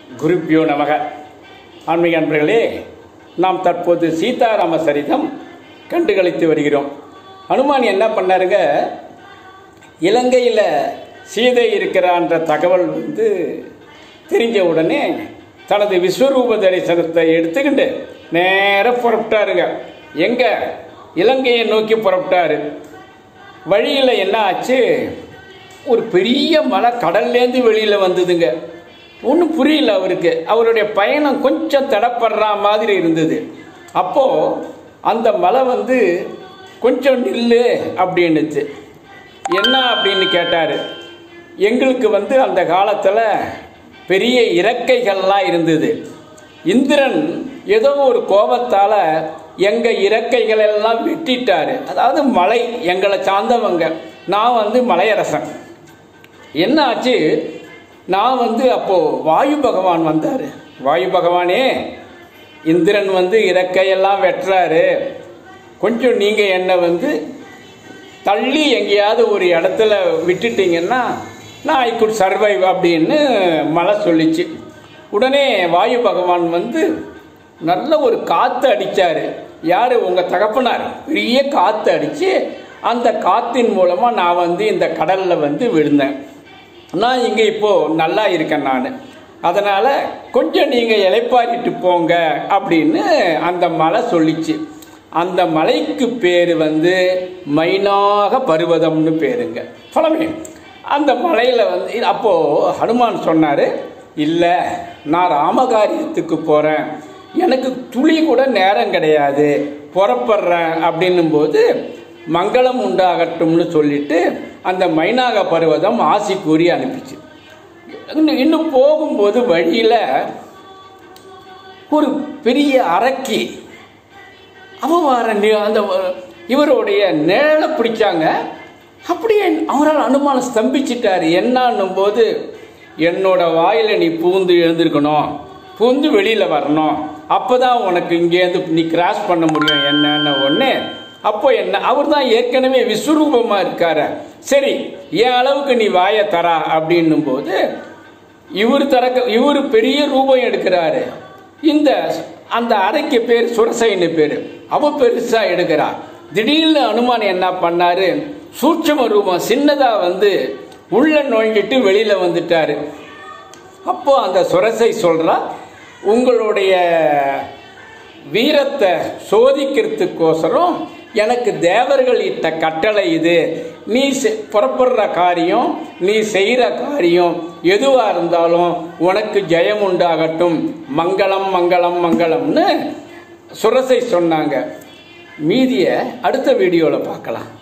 குருப்பியோ நமக ஆன்மீக அன்பர்களே நாம் தற்போது சீதாராம சரிதம் கண்டுகளித்து வருகிறோம் அனுமான் என்ன பண்ணாருங்க இலங்கையில் சீதை இருக்கிறான்ற தகவல் வந்து தெரிஞ்ச உடனே தனது விஸ்வரூப தரிசனத்தை எடுத்துக்கிண்டு நேராக புறப்பட்டாருங்க எங்க இலங்கையை நோக்கி புறப்பட்டாரு வழியில் என்ன ஆச்சு ஒரு பெரிய மலை கடல்லேருந்து வெளியில் வந்ததுங்க ஒன்றும் புரியல அவருக்கு அவருடைய பயணம் கொஞ்சம் தடப்படுற மாதிரி இருந்தது அப்போது அந்த மலை வந்து கொஞ்சம் நில்லு அப்படின்னுச்சு என்ன அப்படின்னு கேட்டார் எங்களுக்கு வந்து அந்த காலத்தில் பெரிய இறக்கைகள்லாம் இருந்தது இந்திரன் ஏதோ ஒரு கோபத்தால் எங்கள் இறக்கைகள் எல்லாம் வெட்டிட்டாரு அதாவது மலை எங்களை சார்ந்தவங்க நான் வந்து மலையரசன் என்ன ஆச்சு நான் வந்து அப்போது வாயு பகவான் வந்தார் வாயு பகவானே இந்திரன் வந்து இறக்கையெல்லாம் வெட்டுறாரு கொஞ்சம் நீங்கள் என்னை வந்து தள்ளி எங்கேயாவது ஒரு இடத்துல விட்டுட்டீங்கன்னா நான் ஐ குட் சர்வைவ் அப்படின்னு மலை சொல்லிச்சு உடனே வாயு பகவான் வந்து நல்ல ஒரு காற்று அடித்தார் யார் உங்கள் தகப்பனார் பெரிய காற்று அடித்து அந்த காற்றின் மூலமாக நான் வந்து இந்த கடலில் வந்து விழுந்தேன் நான் இங்கே இப்போது நல்லா இருக்கேன் நான் அதனால் கொஞ்சம் நீங்கள் இலைப்பாரிட்டு போங்க அப்படின்னு அந்த மலை சொல்லிச்சு அந்த மலைக்கு பேர் வந்து மைனாக பருவதம்னு பேருங்க பழமே அந்த மலையில் வந்து அப்போது ஹனுமான் சொன்னார் இல்லை நான் ராமகாரியத்துக்கு போகிறேன் எனக்கு துளி கூட நேரம் கிடையாது புறப்படுறேன் அப்படின்னும்போது மங்களம் உண்டாகட்டும்னு சொல்லிட்டு அந்த மைனாக பருவதம் ஆசி கூறி அனுப்பிச்சு இன்னும் இன்னும் போகும்போது வழியில் ஒரு பெரிய அரக்கி அவவார அந்த இவருடைய நிழலை பிடிச்சாங்க அப்படியே அவரால் அனுமானம் ஸ்தம்பிச்சிட்டாரு என்னன்னும் போது என்னோட வாயில நீ பூந்து எழுந்திருக்கணும் பூந்து வெளியில் வரணும் அப்போ தான் உனக்கு இங்கேருந்து நீ கிராஸ் பண்ண முடியும் என்னன்னு ஒன்று அப்போ என்ன அவர் தான் ஏற்கனவே விஸ்வரூபமாக இருக்காரு சரி என் அளவுக்கு நீ வாயை தரா அப்படின்னும் போது இவர் தரக்க இவர் பெரிய ரூபம் எடுக்கிறாரு இந்த அந்த அறைக்கு பேர் சுரசைன்னு பேர் அவ பெருசா எடுக்கிறா திடீர்னு அனுமான் என்ன பண்ணாரு சூட்சம ரூபம் சின்னதா வந்து உள்ள நுழைஞ்சிட்டு வெளியில வந்துட்டாரு அப்போ அந்த சுரசை சொல்றா உங்களுடைய வீரத்தை சோதிக்கிறதுக்கோசரம் எனக்கு தேவர்கள் இட்ட கட்டளை இது நீ புறப்படுற காரியம் நீ செய்கிற காரியம் எதுவாக இருந்தாலும் உனக்கு ஜெயம் உண்டாகட்டும் மங்களம் மங்களம் மங்களம்னு சுரசை சொன்னாங்க மீதியை அடுத்த வீடியோவில் பார்க்கலாம்